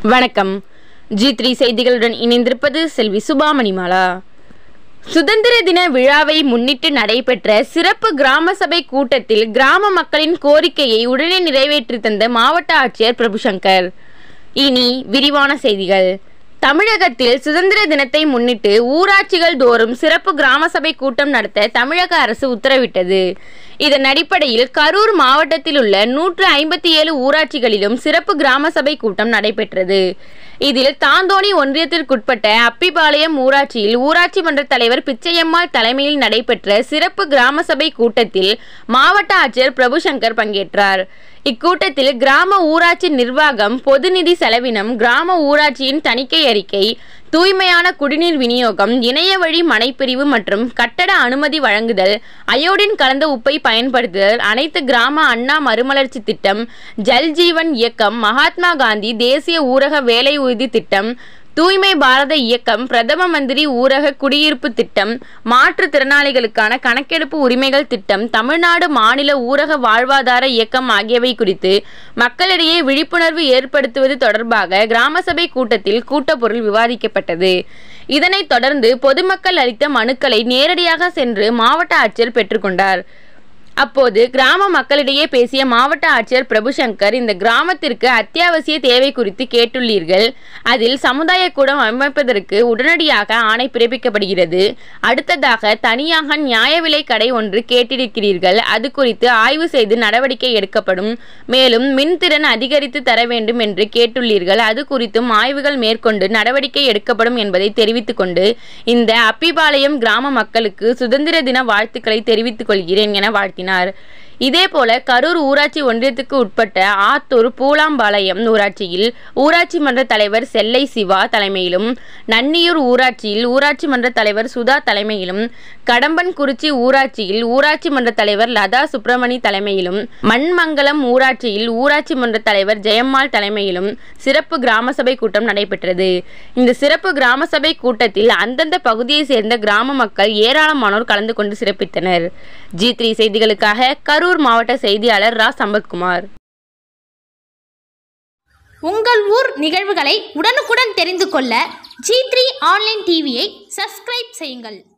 வணக்கம் G three செய்திகளுடன் இணைந்திருப்பது செல்வி சுபாமணிமாலா சுதந்திர தின விழாவை முன்னிட்டு நடைபெற்ற சிறப்பு கிராம சபை கூட்டத்தில் கிராம மக்களின் கோரிக்கையை உடனே நிறைவேற்றி தந்த மாவட்ட ஆட்சியர் பிரபுசங்கர் இனி விரிவான செய்திகள் தமிழகத்தில் சுதந்திர தினத்தை முன்னிட்டு ஊராட்சிகள் தோறும் சிறப்பு கிராம சபை கூட்டம் நடத்த தமிழக அரசு உத்தரவிட்டது இதன் அடிப்படையில் கரூர் மாவட்டத்தில் உள்ள நூற்று ஐம்பத்தி ஏழு ஊராட்சிகளிலும் சிறப்பு கிராம சபை கூட்டம் நடைபெற்றது இதில் தாந்தோணி ஒன்றியத்திற்குட்பட்ட அப்பிபாளையம் ஊராட்சியில் ஊராட்சி மன்ற தலைவர் பிச்சையம்மாள் தலைமையில் நடைபெற்ற சிறப்பு கிராம சபை கூட்டத்தில் மாவட்ட ஆட்சியர் பிரபுசங்கர் பங்கேற்றார் இக்கூட்டத்தில் கிராம ஊராட்சி நிர்வாகம் பொது நிதி செலவினம் கிராம ஊராட்சியின் தணிக்கை அறிக்கை தூய்மையான குடிநீர் விநியோகம் இணைய வழி மனைப்பிரிவு மற்றும் கட்டட அனுமதி வழங்குதல் அயோடின் கலந்த உப்பை பயன்படுத்துதல் அனைத்து கிராம அண்ணா மறுமலர்ச்சி திட்டம் ஜல் ஜீவன் இயக்கம் மகாத்மா காந்தி தேசிய ஊரக வேலை உறுதி திட்டம் தூய்மை பாரத இயக்கம் பிரதம மந்திரி ஊரக குடியிருப்பு திட்டம் மாற்றுத்திறனாளிகளுக்கான கணக்கெடுப்பு உரிமைகள் திட்டம் தமிழ்நாடு மாநில ஊரக வாழ்வாதார இயக்கம் ஆகியவை குறித்து மக்களிடையே விழிப்புணர்வு ஏற்படுத்துவது தொடர்பாக கிராம சபை கூட்டத்தில் கூட்டப்பொருள் விவாதிக்கப்பட்டது இதனைத் தொடர்ந்து பொதுமக்கள் அளித்த மனுக்களை நேரடியாக சென்று மாவட்ட ஆட்சியர் பெற்றுக்கொண்டார் அப்போது கிராம மக்களிடையே பேசிய மாவட்ட ஆட்சியர் பிரபுசங்கர் இந்த கிராமத்திற்கு அத்தியாவசிய தேவை குறித்து கேட்டுள்ளீர்கள் அதில் சமுதாய கூடம் அமைப்பதற்கு உடனடியாக ஆணை பிறப்பிக்கப்படுகிறது அடுத்ததாக தனியாக நியாய விலை கடை ஒன்று கேட்டிருக்கிறீர்கள் அது குறித்து ஆய்வு செய்து நடவடிக்கை எடுக்கப்படும் மேலும் மின்திறன் அதிகரித்து தர வேண்டும் என்று கேட்டுள்ளீர்கள் அது குறித்தும் ஆய்வுகள் மேற்கொண்டு நடவடிக்கை எடுக்கப்படும் என்பதை தெரிவித்துக் கொண்டு இந்த அப்பிபாளையம் கிராம மக்களுக்கு சுதந்திர தின வாழ்த்துக்களை தெரிவித்துக் கொள்கிறேன் என வாழ்த்தினார் நடத்தினார் இதேபோல கரூர் ஊராட்சி ஒன்றியத்துக்கு உட்பட்ட ஆத்தூர் பூலாம்பாளையம் ஊராட்சியில் ஊராட்சி மன்ற தலைவர் செல்லை சிவா தலைமையிலும் நன்னியூர் ஊராட்சியில் ஊராட்சி மன்ற தலைவர் சுதா தலைமையிலும் கடம்பன்குறிச்சி ஊராட்சியில் ஊராட்சி மன்ற தலைவர் லதா சுப்பிரமணி தலைமையிலும் மண்மங்கலம் ஊராட்சியில் ஊராட்சி மன்ற தலைவர் ஜெயம்மாள் தலைமையிலும் சிறப்பு கிராம சபை கூட்டம் நடைபெற்றது இந்த சிறப்பு கிராம சபை கூட்டத்தில் அந்தந்த பகுதியை சேர்ந்த கிராம மக்கள் ஏராளமானோர் கலந்து கொண்டு சிறப்பித்தனர் ஜி த்ரீ செய்திகளுக்காக கரூர் மாவட்ட செய்தியாளர் ரா சம்பத்குமார் உங்கள் ஊர் நிகழ்வுகளை உடனுக்குடன் தெரிந்து கொள்ள ஜி த்ரீ ஆன்லைன் டிவியை சப்ஸ்கிரைப் செய்யுங்கள்